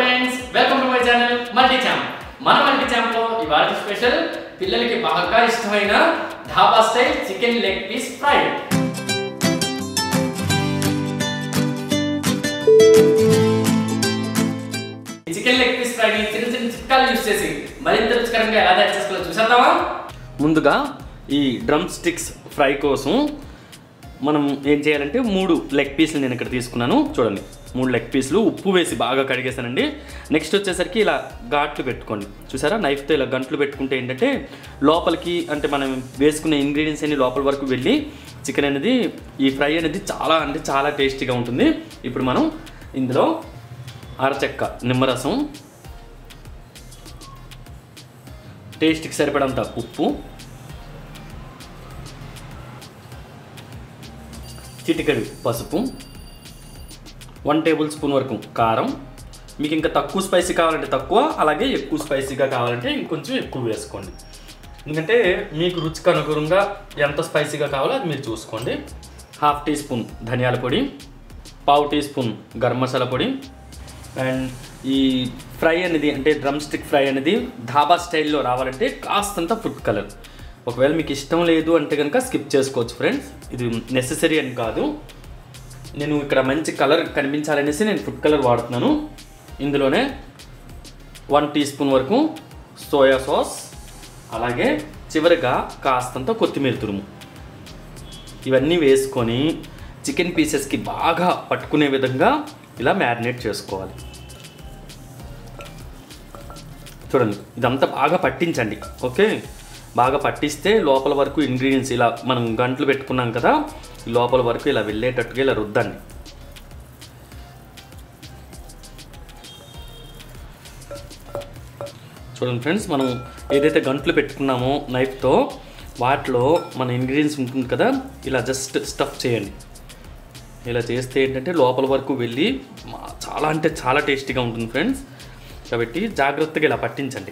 friends welcome to my channel multi champ మన multi champ లో ఇవాళ స్పెషల్ పిల్లలకి బాగా ఇష్టమైన dhaba style chicken leg piece fry chicken leg piece ఫ్రైని చిన్న చిన్న చిట్కాలు యూస్ చేసి మరింత రుచికరంగా ఎలా తయారు చేసుకోవాలో చూసేద్దామా ముందుగా ఈ డ్రమ్ స్టిక్స్ ఫ్రై కోసం మనం ఏం చేయాలంటే మూడు లెగ్ పీసులు నేను ఇక్కడ తీసుకున్నాను చూడండి మూడు లెగ్ పీసులు ఉప్పు వేసి బాగా కడిగేసానండి నెక్స్ట్ వచ్చేసరికి ఇలా ఘాట్లు పెట్టుకోండి చూసారా నైఫ్తో ఇలా గంటలు పెట్టుకుంటే ఏంటంటే లోపలికి అంటే మనం వేసుకునే ఇంగ్రీడియంట్స్ అన్ని లోపల వరకు వెళ్ళి చికెన్ అనేది ఈ ఫ్రై అనేది చాలా అంటే చాలా టేస్టీగా ఉంటుంది ఇప్పుడు మనం ఇందులో అరచెక్క నిమ్మరసం టేస్ట్కి సరిపడంత ఉప్పు చిటికెడు పసుపు వన్ టేబుల్ స్పూన్ వరకు కారం మీకు ఇంకా తక్కువ స్పైసీ కావాలంటే తక్కువ అలాగే ఎక్కువ స్పైసీగా కావాలంటే ఇంకొంచెం ఎక్కువ వేసుకోండి ఎందుకంటే మీకు రుచికి అనుగుణంగా ఎంత స్పైసీగా కావాలో అది మీరు చూసుకోండి హాఫ్ టీ స్పూన్ ధనియాల పొడి పావు టీ స్పూన్ గరం మసాలా పొడి అండ్ ఈ ఫ్రై అనేది అంటే డ్రమ్ స్టిక్ ఫ్రై అనేది ధాబా స్టైల్లో రావాలంటే కాస్తంత ఫుడ్ కలర్ ఒకవేళ మీకు ఇష్టం లేదు అంటే కనుక స్కిప్ చేసుకోవచ్చు ఫ్రెండ్స్ ఇది నెససరీ అని కాదు నేను ఇక్కడ మంచి కలర్ కనిపించాలనేసి నేను ఫుడ్ కలర్ వాడుతున్నాను ఇందులోనే వన్ టీ స్పూన్ వరకు సోయా సాస్ అలాగే చివరిగా కాస్తంత కొత్తిమీర తురుము ఇవన్నీ వేసుకొని చికెన్ పీసెస్కి బాగా పట్టుకునే విధంగా ఇలా మ్యారినేట్ చేసుకోవాలి చూడండి ఇదంతా బాగా పట్టించండి ఓకే బాగా పట్టిస్తే లోపల వరకు ఇంగ్రీడియంట్స్ ఇలా మనం గంటలు పెట్టుకున్నాం కదా ఈ లోపల వరకు ఇలా వెళ్ళేటట్టుగా ఇలా రుద్దండి చూడండి ఫ్రెండ్స్ మనం ఏదైతే గంటలు పెట్టుకున్నామో నైఫ్తో వాటిలో మన ఇంగ్రీడియంట్స్ ఉంటుంది కదా ఇలా జస్ట్ స్టఫ్ చేయండి ఇలా చేస్తే ఏంటంటే లోపల వరకు వెళ్ళి మా- చాలా అంటే చాలా టేస్టీగా ఉంటుంది ఫ్రెండ్స్ కాబట్టి జాగ్రత్తగా ఇలా పట్టించండి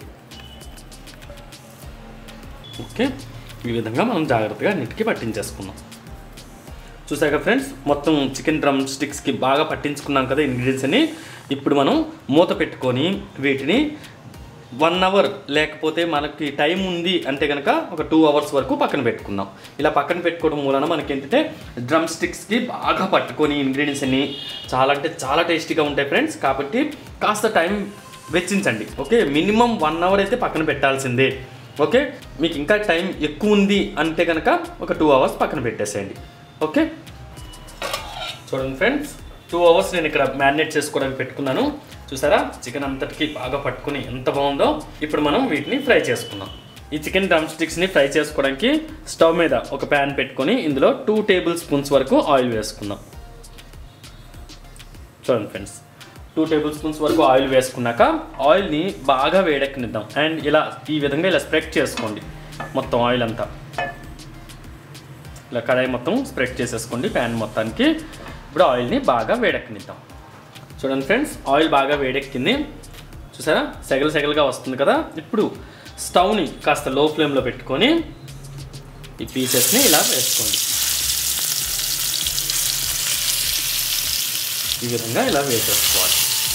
ఓకే ఈ విధంగా మనం జాగ్రత్తగా అన్నిటికీ పట్టించేసుకుందాం చూసాక ఫ్రెండ్స్ మొత్తం చికెన్ డ్రమ్ స్టిక్స్కి బాగా పట్టించుకున్నాం కదా ఇంగ్రీడియంట్స్ అని ఇప్పుడు మనం మూత పెట్టుకొని వీటిని వన్ అవర్ లేకపోతే మనకి టైం ఉంది అంటే కనుక ఒక టూ అవర్స్ వరకు పక్కన పెట్టుకుందాం ఇలా పక్కన పెట్టుకోవడం మూలన మనకి ఏంటంటే డ్రమ్ స్టిక్స్కి బాగా పట్టుకొని ఇంగ్రీడియంట్స్ అన్ని చాలా అంటే చాలా టేస్టీగా ఉంటాయి ఫ్రెండ్స్ కాబట్టి కాస్త టైం వెచ్చించండి ఓకే మినిమం వన్ అవర్ అయితే పక్కన పెట్టాల్సిందే ఓకే మీకు ఇంకా టైం ఎక్కువ ఉంది అంటే కనుక ఒక టూ అవర్స్ పక్కన పెట్టేసేయండి ఓకే చూడండి ఫ్రెండ్స్ టూ అవర్స్ నేను ఇక్కడ మ్యారినేట్ చేసుకోవడానికి పెట్టుకున్నాను చూసారా చికెన్ అంతటికి బాగా పట్టుకుని ఎంత బాగుందో ఇప్పుడు మనం వీటిని ఫ్రై చేసుకుందాం ఈ చికెన్ డ్రమ్ స్టిక్స్ని ఫ్రై చేసుకోవడానికి స్టవ్ మీద ఒక ప్యాన్ పెట్టుకొని ఇందులో టూ టేబుల్ స్పూన్స్ వరకు ఆయిల్ వేసుకుందాం చూడండి ఫ్రెండ్స్ టూ టేబుల్ స్పూన్స్ వరకు ఆయిల్ వేసుకున్నాక ఆయిల్ని బాగా వేడెక్కనిద్దాం అండ్ ఇలా ఈ విధంగా ఇలా స్ప్రెడ్ చేసుకోండి మొత్తం ఆయిల్ అంతా ఇలా కడాయి మొత్తం స్ప్రెడ్ చేసేసుకోండి ప్యాన్ మొత్తానికి ఇప్పుడు ఆయిల్ని బాగా వేడెక్కనిద్దాం చూడండి ఫ్రెండ్స్ ఆయిల్ బాగా వేడెక్కింది చూసారా సెగలు సెగలుగా వస్తుంది కదా ఇప్పుడు స్టవ్ని కాస్త లో ఫ్లేమ్లో పెట్టుకొని ఈ పీసెస్ని ఇలా వేసుకోండి ఈ విధంగా ఇలా వేసేసుకోవాలి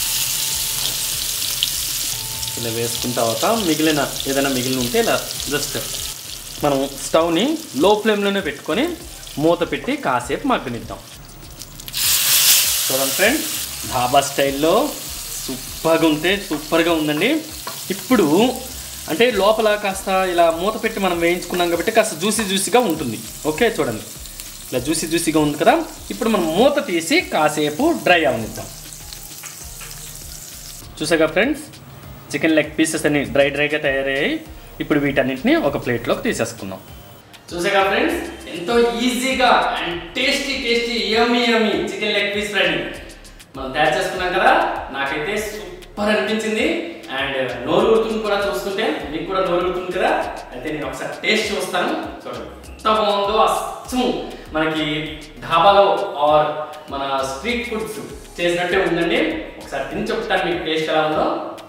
ఇలా వేసుకున్న తర్వాత మిగిలిన ఏదైనా మిగిలిన ఉంటే ఇలా జస్ట్ మనం స్టవ్ని లో ఫ్లేమ్లోనే పెట్టుకొని మూత పెట్టి కాసేపు మగ్గనిద్దాం చూడండి ఫ్రెండ్స్ ధాబా స్టైల్లో సూపర్గా ఉంటే సూపర్గా ఉందండి ఇప్పుడు అంటే లోపల కాస్త ఇలా మూత పెట్టి మనం వేయించుకున్నాం కాబట్టి కాస్త జ్యూసీ జ్యూసీగా ఉంటుంది ఓకే చూడండి ఇలా జ్యూసీ జ్యూసీగా ఉంది కదా ఇప్పుడు మనం మూత తీసి కాసేపు డ్రై అవనిద్దాం చూసాగా ఫ్రెండ్స్ చికెన్ లెగ్ పీసెస్ అన్ని డ్రై డ్రైగా తయారయ్యాయి ఇప్పుడు వీటన్నింటిని ఒక ప్లేట్లోకి తీసేసుకుందాం చూసాగా ఫ్రెండ్స్ ఎంతో ఈజీగా and tasty tasty yummy yummy chicken leg piece ఫ్రైని మనం తయారు చేసుకున్నాం కదా నాకైతే సూపర్ అనిపించింది అండ్ నోరు ఊరుతుంది కూడా చూస్తుంటే మీకు కూడా నోరు ఊరుతుంది కదా అయితే నేను ఒకసారి టేస్ట్ చూస్తాను చూడండి ఎంత బాగుందో అచ్చం మనకి ధాబాలో ఆర్ మన స్ట్రీట్ ఫుడ్స్ చేసినట్టే ఉందండి ఒకసారి తిని చెప్తాను మీకు టేస్ట్ ఎలా ఉందో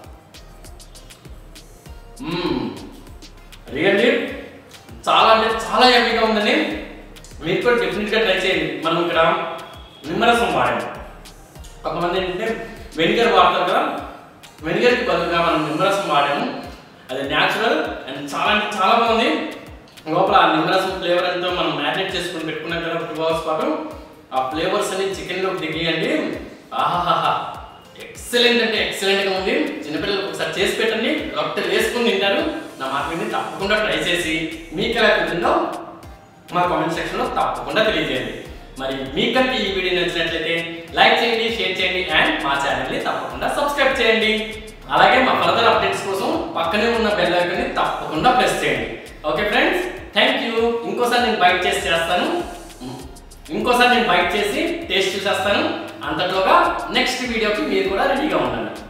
రియల్లీ చాలా అంటే చాలా ఎమ్మీగా ఉందండి మీరు కూడా డెఫినెట్గా ట్రై చేయండి మనం ఇక్కడ నిమ్మరసం వాడాము కొంతమంది ఏంటంటే వెనిగర్ వాడతారు కదా వెనిగర్కి బదులుగా మనం నిమ్మరసం వాడాము అది న్యాచురల్ అండ్ చాలా అంటే చాలా బాగుంది లోపల ఆ నిమ్మరసం ఫ్లేవర్ అంతా మనం మ్యారినేట్ చేసుకుని పెట్టుకున్నాం కదా టూ అవర్స్ పాటు ఆ ఫ్లేవర్స్ అన్ని చికెన్లో దిగియండి ఆహాహా ఎక్సలెంట్ అంటే ఎక్సలెంట్గా ఉంది చిన్నపిల్లలకు ఒకసారి చేసి పెట్టండి రొట్టెలు వేసుకుని తింటారు నా మాట విని తప్పకుండా ట్రై చేసి మీకు ఎలా కుదిరిందో మా కామెంట్ సెక్షన్లో తప్పకుండా తెలియజేయండి మరి మీకు కనుక ఈ వీడియో నచ్చినట్లయితే లైక్ చేయండి షేర్ చేయండి అండ్ మా ఛానల్ని తప్పకుండా సబ్స్క్రైబ్ చేయండి అలాగే మా ఫర్దర్ అప్డేట్స్ కోసం పక్కనే ఉన్న బెల్ ఐకాన్ని తప్పకుండా ప్రెస్ చేయండి ఓకే ఫ్రెండ్స్ థ్యాంక్ యూ ఇంకోసారి నేను బైట్ చేసి చేస్తాను ఇంకోసారి నేను బైట్ చేసి టేస్ట్ చూసేస్తాను అంతట్లోగా నెక్స్ట్ వీడియోకి మీరు కూడా రెడీగా ఉండండి